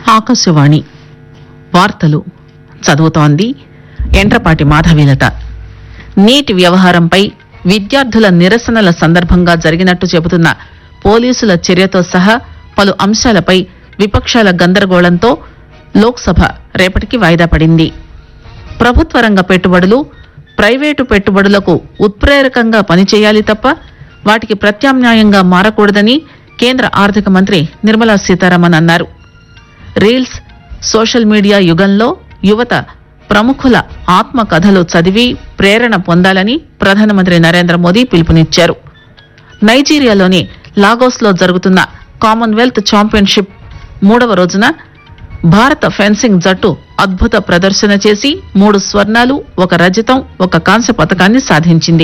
ఆకాశవాణి వార్తలు చదువుతోంది ఎంట్రపాటి మాధవీలత నీటి వ్యవహారంపై విద్యార్థుల నిరసనల సందర్భంగా జరిగినట్టు చెబుతున్న పోలీసుల చర్యతో సహా పలు అంశాలపై విపక్షాల గందరగోళంతో లోక్సభ రేపటికి వాయిదా పడింది ప్రభుత్వ రంగ పెట్టుబడులు ప్రైవేటు పెట్టుబడులకు ఉత్ప్రేరకంగా పనిచేయాలి తప్ప వాటికి ప్రత్యామ్నాయంగా మారకూడదని కేంద్ర ఆర్థిక మంత్రి నిర్మలా సీతారామన్ అన్నారు రీల్స్ సోషల్ మీడియా యుగంలో యువత ప్రముఖుల ఆత్మకథలు చదివి ప్రేరణ పొందాలని ప్రధానమంత్రి నరేంద్ర మోదీ పిలుపునిచ్చారు నైజీరియాలోని లాగోస్ లో జరుగుతున్న కామన్వెల్త్ ఛాంపియన్షిప్ మూడవ రోజున భారత ఫెన్సింగ్ జట్టు అద్భుత ప్రదర్శన చేసి మూడు స్వర్ణాలు ఒక రజతం ఒక కాంస్య పథకాన్ని సాధించింది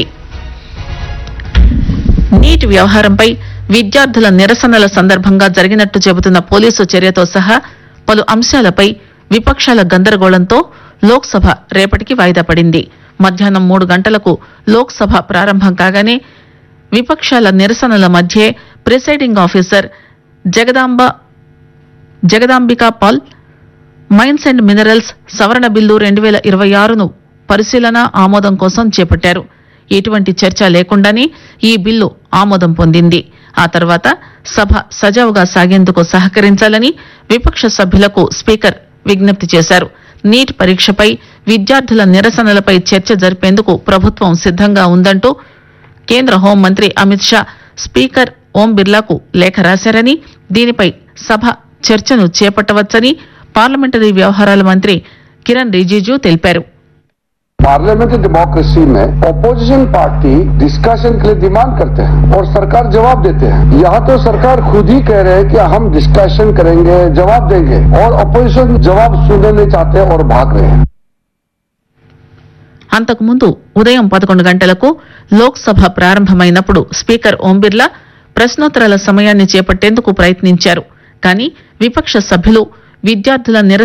నీటి వ్యవహారంపై విద్యార్థుల నిరసనల సందర్భంగా జరిగినట్టు చెబుతున్న పోలీసు చర్యతో సహా పలు అంశాలపై విపక్షాల గందరగోళంతో లోక్సభ రేపటికి వాయిదా పడింది మధ్యాహ్నం మూడు గంటలకు లోక్సభ ప్రారంభం కాగానే విపక్షాల నిరసనల మధ్యే presiding officer Jagadamba Jagadambika Pal mines and minerals సవరణ బిల్లు రెండు వేల ఇరవై ఆరును పరిశీలన ఆమోదం కోసం చేపట్టారు ఎటువంటి చర్చ లేకుండానే ఈ బిల్లు ఆమోదం పొందింది ఆ తర్వాత సభ సజావుగా సాగేందుకు సహకరించాలని విపక్ష సభ్యులకు స్పీకర్ విజ్ఞప్తి చేశారు నీట్ పరీక్షపై విద్యార్థుల నిరసనలపై చర్చ జరిపేందుకు ప్రభుత్వం సిద్దంగా ఉందంటూ కేంద్ర హోంమంత్రి అమిత్ షా స్పీకర్ ఓం బిర్లాకు లేఖ రాశారని దీనిపై సభ చర్చను చేపట్టవచ్చని పార్లమెంటరీ వ్యవహారాల మంత్రి కిరణ్ రిజిజు తెలిపారు पार्लियामेंट्री डेमोक्रेसी में ऑपोजिशन पार्टी डिस्कशन के लिए डिमांड करते हैं और सरकार जवाब देते हैं यहाँ तो सरकार खुद ही कह रहे हैं कि हम डिस्कशन करेंगे जवाब देंगे और ऑपोजिशन जवाब सुनने नहीं चाहते और भाग रहे हैं అంతకుముందు ఉదయం పదకొండు గంటలకు లోక్సభ ప్రారంభమైనప్పుడు స్పీకర్ ఓం బిర్లా ప్రశ్నోత్తరాల సమయాన్ని చేపట్టేందుకు ప్రయత్నించారు కానీ విపక్ష సభ్యులు విద్యార్థుల నిరసన